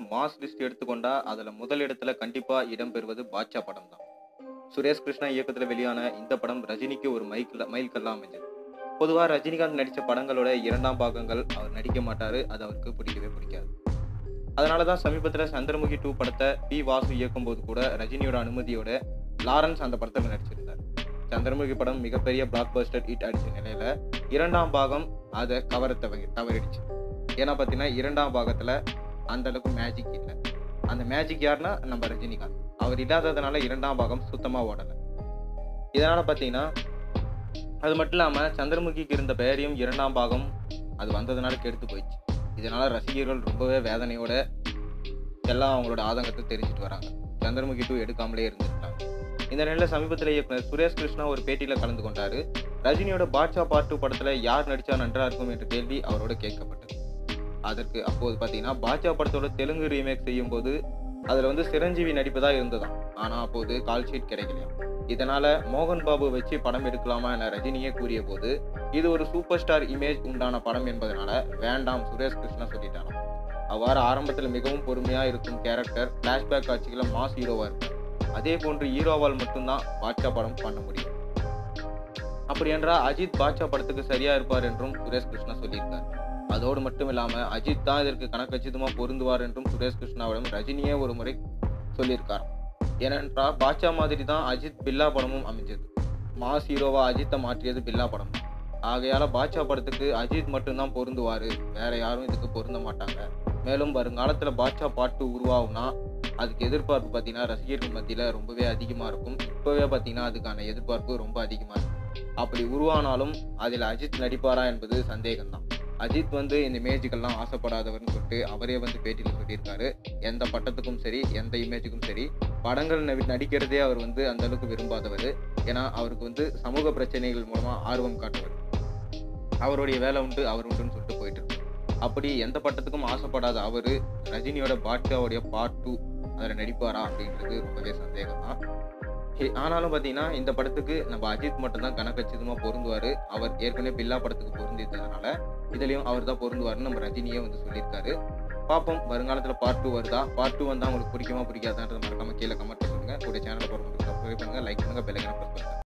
mass list எடுத்துக்கொண்டா அதில் முதல் இடத்துல கண்டிப்பாக இடம்பெறுவது பாட்சா படம் தான் சுரேஷ் கிருஷ்ணா இயக்கத்தில் வெளியான இந்த படம் ரஜினிக்கு ஒரு மைக்கில் மைல்கல்லாம் அமைஞ்சது பொதுவாக ரஜினிகாந்த் நடித்த படங்களோட இரண்டாம் பாகங்கள் அவர் நடிக்க மாட்டார் அது அவருக்கு பிடிக்கவே பிடிக்காது அதனால தான் சமீபத்தில் சந்திரமுகி டூ படத்தை பி வாசு இயக்கும்போது கூட ரஜினியோட அனுமதியோட லாரன்ஸ் அந்த படத்தில் நடிச்சிருந்தார் சந்திரமுகி படம் மிகப்பெரிய பிளாக் பஸ்டர் ஹிட் அடிச்ச நிலையில இரண்டாம் பாகம் அதை கவர தவறி தவறிடுச்சு ஏன்னா பார்த்தீங்கன்னா இரண்டாம் பாகத்தில் அந்த அளவுக்கு மேஜிக் இல்லை அந்த மேஜிக் யாருன்னா நம்ம ரஜினிகாந்த் அவர் இல்லாததுனால இரண்டாம் பாகம் சுத்தமாக ஓடலை இதனால் பார்த்தீங்கன்னா அது மட்டும் இல்லாமல் சந்திரமுகிக்கு இருந்த பெயரையும் இரண்டாம் பாகம் அது வந்ததுனால கெடுத்து போயிடுச்சு இதனால ரசிகர்கள் ரொம்பவே வேதனையோட எல்லாம் அவங்களோட ஆதங்கத்தை தெரிஞ்சுட்டு வராங்க சந்திரமுகி டூ எடுக்காமலே இருந்திருக்காங்க இந்த நிலையில் சமீபத்தில் இயக்குனர் சுரேஷ் கிருஷ்ணா ஒரு பேட்டியில் கலந்து கொண்டாரு ரஜினியோட பாட்ஷா பார்ட் டூ படத்தில் யார் நடிச்சா நன்றா இருக்கும் என்ற கேள்வி அவரோட கேட்கப்பட்டது அதற்கு அப்போது பார்த்தீங்கன்னா பாட்ஷா படத்தோட தெலுங்கு ரீமேக் செய்யும் போது அதில் வந்து சிரஞ்சீவி நடிப்பதா இருந்ததாம் ஆனால் அப்போது கால் ஷீட் கிடைக்கலையாம் இதனால மோகன் பாபு வச்சு படம் எடுக்கலாமா என ரஜினியே கூறிய போது இது ஒரு சூப்பர் ஸ்டார் இமேஜ் உண்டான படம் என்பதனால வேண்டாம் சுரேஷ் கிருஷ்ணா சொல்லிட்டாராம் அவ்வாறு ஆரம்பத்தில் மிகவும் பொறுமையா இருக்கும் கேரக்டர் பிளாஷ்பேக் காட்சிகளை மாஸ் ஹீரோவா இருப்பார் அதே போன்று ஹீரோவால் மட்டும்தான் பாட்ஷா படம் பண்ண முடியும் அப்படி என்றால் அஜித் பாட்ஷா படத்துக்கு சரியா இருப்பார் என்றும் சுரேஷ் கிருஷ்ணா சொல்லியிருக்கார் அதோடு மட்டும் இல்லாம அஜித் தான் இதற்கு கணக்கச்சிதமா பொருந்துவார் என்றும் சுரேஷ் கிருஷ்ணாவிடம் ரஜினியே ஒரு முறை சொல்லியிருக்கார் ஏனென்றால் பாட்ஷா மாதிரி தான் அஜித் பில்லா படமும் அமைஞ்சது மாஸ் ஹீரோவா அஜித்தை மாற்றியது பில்லா படம் தான் ஆகையால பாட்ஷா படத்துக்கு அஜித் மட்டும்தான் பொருந்துவாரு வேற யாரும் இதுக்கு பொருந்த மாட்டாங்க மேலும் வருங்காலத்துல பாட்ஷா பாட்டு உருவாகும்னா அதுக்கு எதிர்பார்ப்பு பார்த்தீங்கன்னா ரசிகர்கள் மத்தியில் ரொம்பவே அதிகமாக இருக்கும் இப்போவே பார்த்தீங்கன்னா அதுக்கான எதிர்பார்ப்பு ரொம்ப அதிகமாக இருக்கும் அப்படி உருவானாலும் அதில் அஜித் நடிப்பாரா என்பது சந்தேகம்தான் அஜித் வந்து இந்த இமேஜுக்கெல்லாம் ஆசைப்படாதவர்னு சொல்லிட்டு அவரே வந்து பேட்டியில் சொல்லியிருக்காரு எந்த பட்டத்துக்கும் சரி எந்த இமேஜுக்கும் சரி படங்கள் நடி- நடிக்கிறதே அவர் வந்து அந்த அளவுக்கு விரும்பாதவர் ஏன்னா அவருக்கு வந்து சமூக பிரச்சனைகள் மூலமாக ஆர்வம் காட்டுவார் அவருடைய வேலை உண்டு அவர் உண்டுன்னு சொல்லிட்டு போயிட்டு இருக்கு அப்படி எந்த பட்டத்துக்கும் ஆசைப்படாத அவர் ரஜினியோட பாட்ஷாவுடைய பார்ட் டூ அதில் நடிப்பாரா அப்படின்றது ரொம்பவே சந்தேகம் தான் ஆனாலும் பார்த்தீங்கன்னா இந்த படத்துக்கு நம்ம அஜித் மட்டும்தான் கணக்கச்சிதமாக பொருந்துவார் அவர் ஏற்கனவே பில்லா படத்துக்கு பொருந்திருந்ததுனால இதுலேயும் அவர் தான் பொருந்துவார்னு நம்ம ரஜினியே வந்து சொல்லியிருக்காரு பார்ப்போம் வருங்காலத்தில் பார்ட் டூ வருதா பார்ட் டூ வந்தால் உங்களுக்கு பிடிக்குமா பிடிக்காதான்றது மறக்காம கீழே கமெண்ட் பண்ணுங்க கூட சேனலை போகிற சப்ஸ்கிரைப் பண்ணுங்க லைக் பண்ணுங்க பெல்லைக்கான ப்ரெஸ் பண்ணுங்க